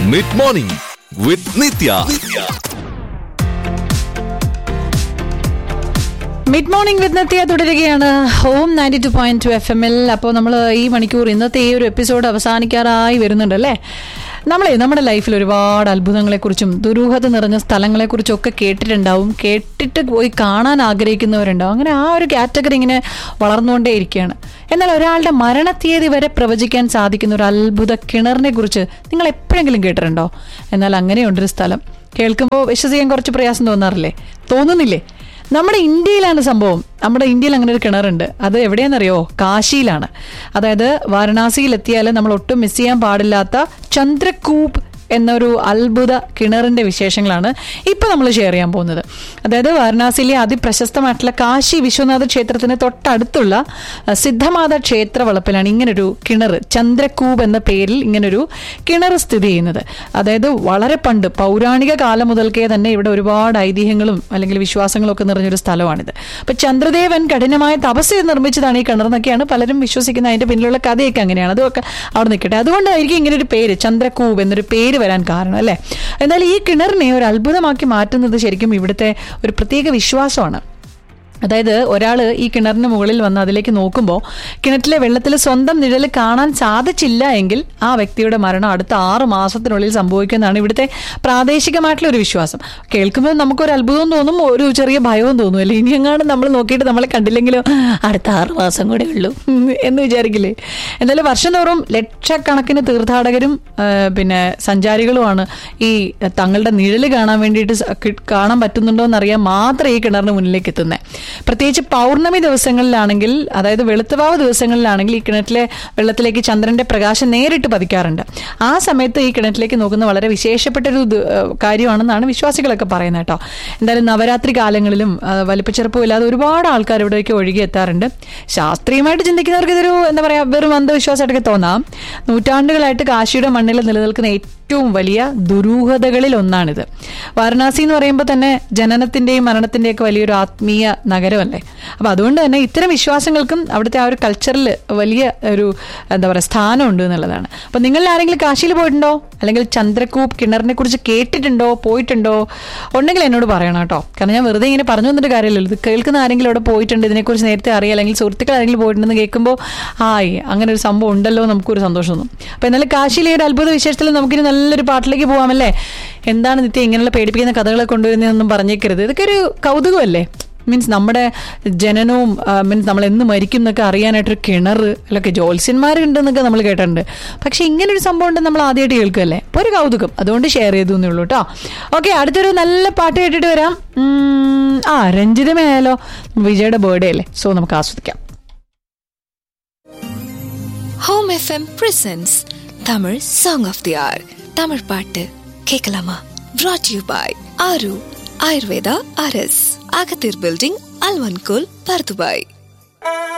mid morning with Nithya mid morning with Nithya തുടരുകയാണ് home ninety two point two F എമ്മിൽ അപ്പോൾ നമ്മൾ ഈ മണിക്കൂർ ഇന്നത്തെ ഈ ഒരു എപ്പിസോഡ് അവസാനിക്കാറായി വരുന്നുണ്ട് അല്ലേ നമ്മളെ നമ്മുടെ ലൈഫിൽ ഒരുപാട് അത്ഭുതങ്ങളെക്കുറിച്ചും ദുരൂഹത നിറഞ്ഞ സ്ഥലങ്ങളെക്കുറിച്ചും ഒക്കെ കേട്ടിട്ടുണ്ടാവും കേട്ടിട്ട് പോയി കാണാൻ ആഗ്രഹിക്കുന്നവരുണ്ടാവും അങ്ങനെ ആ ഒരു കാറ്റഗറി ഇങ്ങനെ വളർന്നുകൊണ്ടേയിരിക്കുകയാണ് എന്നാൽ ഒരാളുടെ മരണത്തീയതി വരെ പ്രവചിക്കാൻ സാധിക്കുന്ന ഒരു അത്ഭുത കിണറിനെ കുറിച്ച് നിങ്ങൾ എപ്പോഴെങ്കിലും കേട്ടിട്ടുണ്ടോ എന്നാൽ അങ്ങനെയുണ്ടൊരു സ്ഥലം കേൾക്കുമ്പോൾ വിശ്വസിക്കാൻ കുറച്ച് പ്രയാസം തോന്നാറില്ലേ തോന്നുന്നില്ലേ നമ്മുടെ ഇന്ത്യയിലാണ് സംഭവം നമ്മുടെ ഇന്ത്യയിൽ അങ്ങനെ ഒരു കിണറുണ്ട് അത് എവിടെയാണെന്നറിയോ കാശിയിലാണ് അതായത് വാരണാസിയിൽ എത്തിയാൽ നമ്മൾ ഒട്ടും മിസ് ചെയ്യാൻ പാടില്ലാത്ത ചന്ദ്രകൂപ് എന്നൊരു അത്ഭുത കിണറിന്റെ വിശേഷങ്ങളാണ് ഇപ്പൊ നമ്മൾ ഷെയർ ചെയ്യാൻ പോകുന്നത് അതായത് വാരണാസിയിലെ അതിപ്രശസ്തമായിട്ടുള്ള കാശി വിശ്വനാഥ ക്ഷേത്രത്തിന് തൊട്ടടുത്തുള്ള അഹ്, സിദ്ധമാത ക്ഷേത്ര വളപ്പിലാണ് ഇങ്ങനൊരു കിണർ ചന്ദ്രകൂപ് എന്ന പേരിൽ ഇങ്ങനൊരു കിണർ സ്ഥിതി ചെയ്യുന്നത് അതായത് വളരെ പണ്ട് പൗരാണിക കാലം മുതൽക്കേ തന്നെ ഇവിടെ ഒരുപാട് ഐതിഹ്യങ്ങളും അല്ലെങ്കിൽ വിശ്വാസങ്ങളും ഒക്കെ നിറഞ്ഞൊരു സ്ഥലമാണിത് അപ്പൊ ചന്ദ്രദേവൻ കഠിനമായ തപസ് ചെയ്ത് നിർമ്മിച്ചതാണ് ഈ കിണർ എന്നൊക്കെയാണ് പലരും വിശ്വസിക്കുന്ന അതിന്റെ പിന്നിലുള്ള കഥയൊക്കെ അങ്ങനെയാണ് അതൊക്കെ അവിടെ നിൽക്കട്ടെ അതുകൊണ്ടായിരിക്കും ഇങ്ങനെ ഒരു പേര് ചന്ദ്രകൂപ് എന്നൊരു പേര് വരാൻ കാരണം അല്ലേ എന്നാൽ ഈ കിണറിനെ ഒരു അത്ഭുതമാക്കി മാറ്റുന്നത് ശരിക്കും ഇവിടുത്തെ ഒരു പ്രത്യേക വിശ്വാസമാണ് അതായത് ഒരാൾ ഈ കിണറിന് മുകളിൽ വന്ന് അതിലേക്ക് നോക്കുമ്പോൾ കിണറ്റിലെ വെള്ളത്തിൽ സ്വന്തം നിഴൽ കാണാൻ സാധിച്ചില്ല എങ്കിൽ ആ വ്യക്തിയുടെ മരണം അടുത്ത ആറ് മാസത്തിനുള്ളിൽ സംഭവിക്കുന്നതാണ് ഇവിടുത്തെ പ്രാദേശികമായിട്ടുള്ള ഒരു വിശ്വാസം കേൾക്കുമ്പോൾ നമുക്കൊരു അത്ഭുതവും തോന്നും ഒരു ചെറിയ ഭയവും തോന്നും അല്ലേ ഇനി എങ്ങാണ്ട് നമ്മൾ നോക്കിയിട്ട് നമ്മളെ കണ്ടില്ലെങ്കിലോ അടുത്ത ആറ് മാസം കൂടെ ഉള്ളൂ എന്ന് വിചാരിക്കില്ലേ എന്തായാലും വർഷം തോറും ലക്ഷക്കണക്കിന് തീർത്ഥാടകരും ആ, പിന്നെ സഞ്ചാരികളുമാണ് ഈ തങ്ങളുടെ നിഴല് കാണാൻ വേണ്ടിയിട്ട് സ- കി- കാണാൻ പറ്റുന്നുണ്ടോ എന്നറിയാൻ മാത്രം ഈ കിണറിന് മുന്നിലേക്ക് എത്തുന്നത് പ്രത്യേകിച്ച് പൗർണമി ദിവസങ്ങളിലാണെങ്കിൽ അതായത് വെളുത്തുവാവ് ദിവസങ്ങളിലാണെങ്കിൽ ഈ കിണറ്റിലെ വെള്ളത്തിലേക്ക് ചന്ദ്രന്റെ പ്രകാശം നേരിട്ട് പതിക്കാറുണ്ട് ആ സമയത്ത് ഈ കിണറ്റിലേക്ക് നോക്കുന്ന വളരെ വിശേഷപ്പെട്ടൊരു ദ- ഏഹ് കാര്യമാണെന്നാണ് വിശ്വാസികളൊക്കെ പറയുന്നത് കേട്ടോ എന്തായാലും നവരാത്രി കാലങ്ങളിലും ആ, വലിപ്പച്ചെറുപ്പം ഇല്ലാതെ ഒരുപാട് ആൾക്കാർ ഇവിടേക്ക് ഒഴുകി എത്താറുണ്ട് ശാസ്ത്രീയമായിട്ട് ചിന്തിക്കുന്നവർക്ക് ഇതൊരു എന്താ പറയാ വെറും അന്ധവിശ്വാസമായിട്ടൊക്കെ തോന്നാം നൂറ്റാണ്ടുകളായിട്ട് കാശിയുടെ മണ്ണിൽ നിലനിൽക്കുന്ന ഏറ്റവും വലിയ ദുരൂഹതകളിൽ ഒന്നാണിത് വാരണാസി എന്ന് പറയുമ്പോൾ തന്നെ ജനനത്തിന്റെയും മരണത്തിന്റെയും ഒക്കെ വലിയൊരു ആത്മീയ നഗരമല്ലേ അപ്പൊ അതുകൊണ്ട് തന്നെ ഇത്തരം വിശ്വാസങ്ങൾക്കും അവിടുത്തെ ആ ഒരു കൾച്ചറിൽ വലിയ ഒരു എന്താ പറയുക സ്ഥാനമുണ്ട് എന്നുള്ളതാണ് അപ്പൊ നിങ്ങൾ ആരെങ്കിലും കാശിയിൽ പോയിട്ടുണ്ടോ അല്ലെങ്കിൽ ചന്ദ്രകൂപ് കിണറിനെ കുറിച്ച് കേട്ടിട്ടുണ്ടോ പോയിട്ടുണ്ടോ ഉണ്ടെങ്കിൽ എന്നോട് പറയണം കേട്ടോ കാരണം ഞാൻ വെറുതെ ഇങ്ങനെ പറഞ്ഞു തന്നിട്ട് കാര്യമില്ലല്ലോ ഇത് കേൾക്കുന്ന ആരെങ്കിലും അവിടെ പോയിട്ടുണ്ട് ഇതിനെക്കുറിച്ച് നേരത്തെ അറിയാം അല്ലെങ്കിൽ സുഹൃത്തുക്കൾ ആരെങ്കിലും പോയിട്ടുണ്ടെന്ന് കേൾക്കുമ്പോൾ ആയി അങ്ങനെ ഒരു സംഭവം ഉണ്ടല്ലോ എന്ന് നമുക്കൊരു സന്തോഷം തോന്നും അപ്പൊ എന്നാലും കാശിയിലെ ഒരു അത്ഭുത വിശേഷത്തിൽ നമുക്കിനി നല്ലൊരു പാട്ടിലേക്ക് പോവാമല്ലേ എന്താണ് നിത്യം ഇങ്ങനെയുള്ള പേടിപ്പിക്കുന്ന കഥകളെ കൊണ്ടുവരുന്നതെന്നും പറഞ്ഞേക്കരുത് ഇതൊക്കെ ഒരു കൗതുകമല്ലേ മീൻസ് നമ്മുടെ ജനനവും മീൻസ് നമ്മൾ എന്ന് മരിക്കും എന്നൊക്കെ അറിയാനായിട്ടൊരു കിണർ അല്ലൊക്കെ ജ്യോത്സ്യന്മാരുണ്ടെന്നൊക്കെ നമ്മൾ കേട്ടിട്ടുണ്ട് പക്ഷെ ഇങ്ങനെ ഒരു സംഭവം ഉണ്ടെന്ന് നമ്മൾ ആദ്യമായിട്ട് കേൾക്കുമല്ലേ അപ്പോൾ ഒരു കൗതുകം അതുകൊണ്ട് ഷെയർ ചെയ്തു എന്നേ ഉള്ളൂ കേട്ടോ ഓക്കെ അടുത്തൊരു നല്ല പാട്ട് കേട്ടിട്ട് വരാം ഉം, ആ രഞ്ജിതമേയാലോ വിജയുടെ ബർത്ത്ഡേ അല്ലേ സോ നമുക്ക് ആസ്വദിക്കാം home FM presents Tamil song of the hour Tamil பாட்டு கேட்கலாமா brought you by Aaru Ayurveda RS அகத்தீர் பில்டிங் அல்வன்கோல் பர்துபாய்